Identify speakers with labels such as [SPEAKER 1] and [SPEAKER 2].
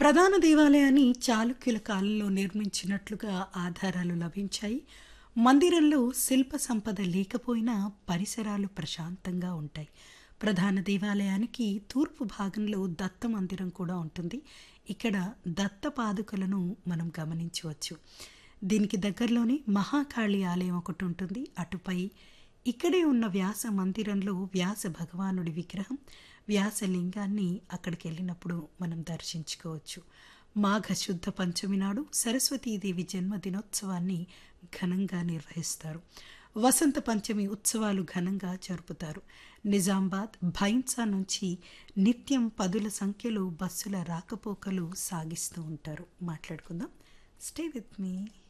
[SPEAKER 1] ప్రధాన దేవాలయాన్ని చాళుక్యుల కాలంలో నిర్మించినట్లుగా ఆధారాలు లభించాయి మందిరంలో శిల్ప సంపద లేకపోయినా పరిసరాలు ప్రశాంతంగా ఉంటాయి ప్రధాన దేవాలయానికి తూర్పు భాగంలో దత్త మందిరం కూడా ఉంటుంది ఇక్కడ దత్త పాదుకలను మనం గమనించవచ్చు దీనికి దగ్గరలోనే మహాకాళి ఆలయం ఒకటి ఉంటుంది అటుపై ఇక్కడే ఉన్న వ్యాస మందిరంలో వ్యాస భగవానుడి విగ్రహం వ్యాసలింగాన్ని అక్కడికి వెళ్ళినప్పుడు మనం దర్శించుకోవచ్చు మాఘ శుద్ధ పంచమి నాడు సరస్వతీదేవి జన్మదినోత్సవాన్ని ఘనంగా నిర్వహిస్తారు వసంత పంచమి ఉత్సవాలు ఘనంగా జరుపుతారు నిజామాబాద్ భైన్సా నుంచి నిత్యం పదుల సంఖ్యలో బస్సుల రాకపోకలు సాగిస్తూ ఉంటారు మాట్లాడుకుందాం స్టే విత్ మీ